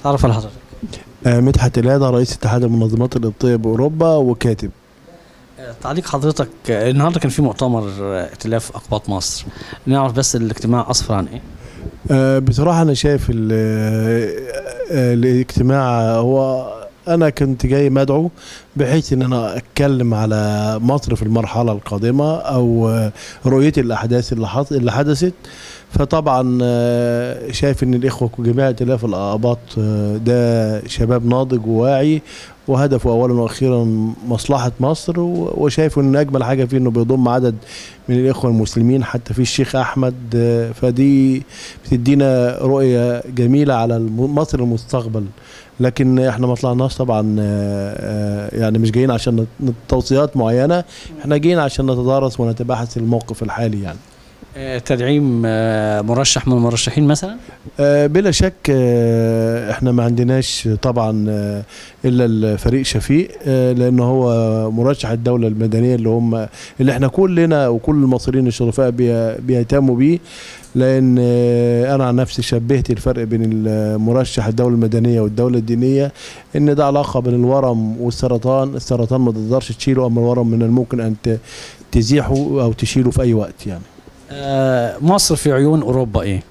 تعرف على حضرتك آه، مدحت الهادى رئيس اتحاد المنظمات القبطيه باوروبا وكاتب آه، تعليق حضرتك آه، النهارده كان في مؤتمر آه، ائتلاف اقباط مصر نعرف بس الاجتماع اسفر عن ايه آه، بصراحه انا شايف ال- آه، الاجتماع هو انا كنت جاي مدعو بحيث ان انا اتكلم على مصر في المرحله القادمه او آه، رؤيتي الاحداث اللي حص- اللي حدثت فطبعا آه، شايف ان الاخوه جميع ائتلاف الاباط آه، ده شباب ناضج وواعي وهدفه اولا واخيرا مصلحه مصر و- وشايف ان اجمل حاجه فيه انه بيضم عدد من الاخوه المسلمين حتى في الشيخ احمد آه، فدي بتدينا رؤيه جميله على الم- مصر المستقبل لكن احنا ما طلعناش طبعا آه، آه، يعني مش جايين عشان نت- توصيات معينه احنا جايين عشان نتدارس ونتباحث الموقف الحالي يعني آه، تدعيم آه، مرشح من المرشحين مثلا آه، بلا شك آه، احنا ما عندناش طبعا آه، الا الفريق شفيق آه، لانه هو مرشح الدوله المدنيه اللي هم اللي احنا كلنا وكل المصريين الشرفاء بي- بيهتموا بيه لان آه، انا عن نفسي شبهت الفرق بين المرشح الدوله المدنيه والدوله الدينيه ان ده علاقه بين الورم والسرطان السرطان ما تقدرش تشيله اما الورم من الممكن ان ت- تزيحه او تشيله في اي وقت يعني آه، مصر في عيون اوروبا ايه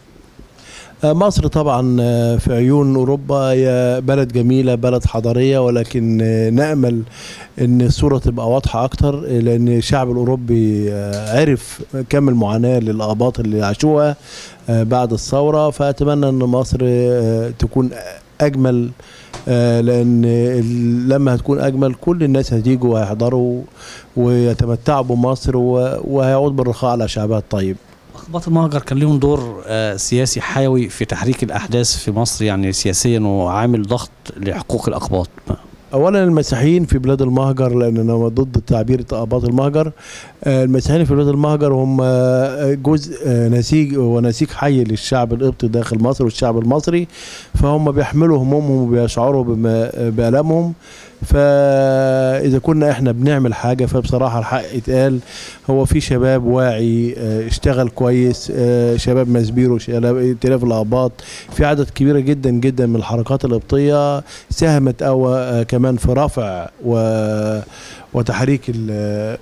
آه، مصر طبعا آه، في عيون اوروبا هي بلد جميله بلد حضاريه ولكن آه، نامل ان الصوره تبقى واضحه اكتر آه، لان الشعب الاوروبي آه، عرف كم المعاناه للاباط اللي عاشوها آه، بعد الثوره فاتمنى ان مصر آه، تكون اجمل آه، لان ال- لما هتكون اجمل كل الناس هتيجوا وهيحضروا ويتمتعوا بمصر و- وهيعود بالرخاء على شعبها الطيب اقباط المهجر كان لهم دور آه، سياسي حيوي في تحريك الاحداث في مصر يعني سياسيا وعامل ضغط لحقوق الاقباط اولا المسيحيين في بلاد المهجر لان انا ضد تعبير اباط المهجر آه، المسيحيين في بلاد المهجر هم آه، جزء آه، نسيج ونسيج حي للشعب القبطي داخل مصر والشعب المصري فهم بيحملوا همومهم وبيشعروا بما- بألمهم فإذا كنا احنا بنعمل حاجة فبصراحة الحق اتقال هو في شباب واعي آه، اشتغل كويس آه، شباب مسبيرو شباب ائتلاف الأباط في عدد كبيرة جدا جدا من الحركات القبطية ساهمت أو آه، كمان في رفع و وتحريك ال-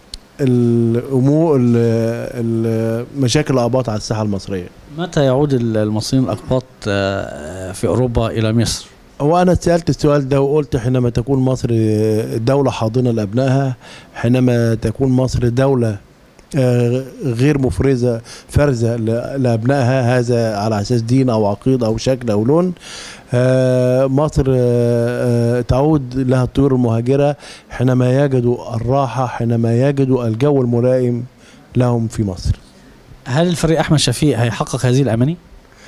الامور ال- ال- مشاكل الاباط على الساحه المصريه متى يعود المصريين الاقباط آه، في اوروبا الى مصر هو انا سالت السؤال ده وقلت حينما تكون مصر دوله حاضنه لابنائها حينما تكون مصر دوله آه، غير مفرزه فرزه ل- لابنائها هذا على اساس دين او عقيده او شكل او لون آه، مصر آه، آه، تعود لها الطيور المهاجره حينما يجدوا الراحه حينما يجدوا الجو الملائم لهم في مصر هل الفريق احمد شفيق هيحقق هذه الاماني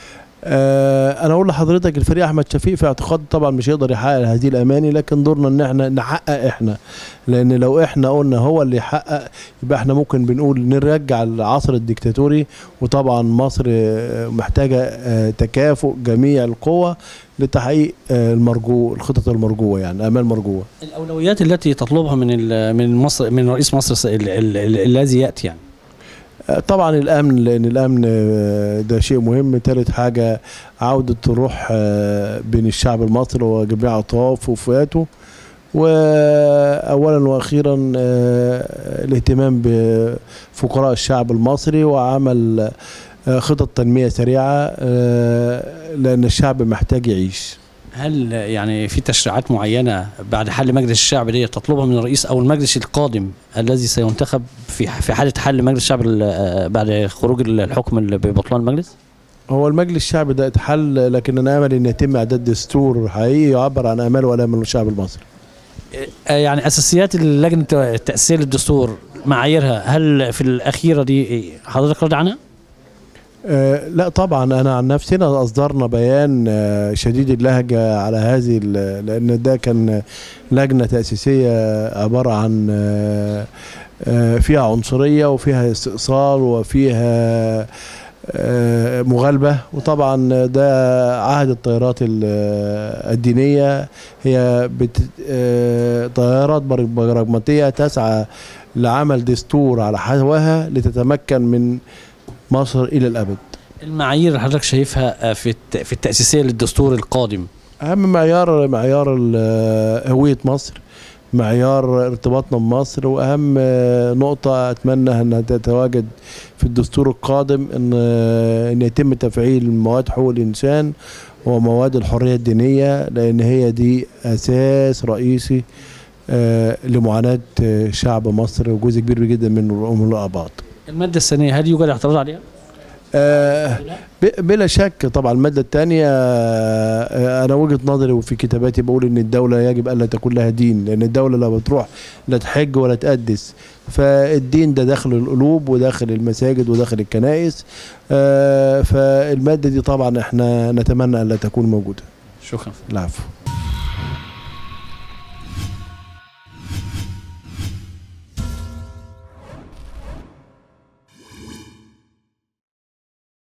آه، انا اقول لحضرتك الفريق احمد شفيق في اعتقاد طبعا مش هيقدر يحقق هذه الاماني لكن دورنا ان احنا نحقق احنا لان لو احنا قلنا هو اللي يحقق يبقى احنا ممكن بنقول نرجع العصر الديكتاتوري وطبعا مصر آه، محتاجه آه، تكافؤ جميع القوى لتحقيق آه، المرجو الخطط المرجوه يعني امال مرجوه الاولويات التي تطلبها من ال- من مصر من رئيس مصر س- ال- ال- ال- الذي ياتي يعني آه، طبعا الامن لان الامن آه، ده شيء مهم ثالث حاجه عوده الروح آه، بين الشعب المصري وجميع اطرافه وفئاته واولا واخيرا آه، الاهتمام بفقراء الشعب المصري وعمل آه، خطط تنميه سريعه آه، لان الشعب محتاج يعيش هل يعني في تشريعات معينه بعد حل مجلس الشعب دي تطلبها من الرئيس او المجلس القادم الذي سينتخب في في حاله حل مجلس الشعب ال- بعد خروج الحكم اللي ببطلان المجلس؟ هو المجلس الشعبي ده اتحل لكن انا امل ان يتم اعداد دستور حقيقي يعبر عن امال والام الشعب المصري آه، يعني اساسيات اللجنه التاسيسيه للدستور معاييرها هل في الاخيره دي حضرتك راضي عنها؟ آه، لا طبعا انا عن نفسنا اصدرنا بيان آه، شديد اللهجه على هذه ال- لان ده كان لجنه تاسيسيه عباره عن آه، آه، فيها عنصريه وفيها استئصال وفيها آه، مغالبه وطبعا ده عهد التيارات ال- الدينيه هي بت آه، تيارات براغماتيه تسعى لعمل دستور على حواها لتتمكن من مصر الى الابد المعايير اللي حضرتك شايفها آه، في الت- في التاسيسيه للدستور القادم اهم معيار معيار ال- هويه مصر معيار ارتباطنا بمصر واهم نقطه اتمنى انها تتواجد في الدستور القادم ان ان يتم تفعيل مواد حقوق الانسان ومواد الحريه الدينيه لان هي دي اساس رئيسي آه، لمعاناه آه، شعب مصر وجزء كبير جدا منه هم الاباط الماده الثانيه هل يوجد اعتراض عليها؟ آه، ب- بلا شك طبعا المادة الثانية أنا وجهة نظري وفي كتاباتي بقول إن الدولة يجب ألا تكون لها دين لأن الدولة لا بتروح لا تحج ولا تقدس فالدين ده داخل القلوب وداخل المساجد وداخل الكنائس آه، فالمادة دي طبعا احنا نتمنى ألا تكون موجودة شكرا العفو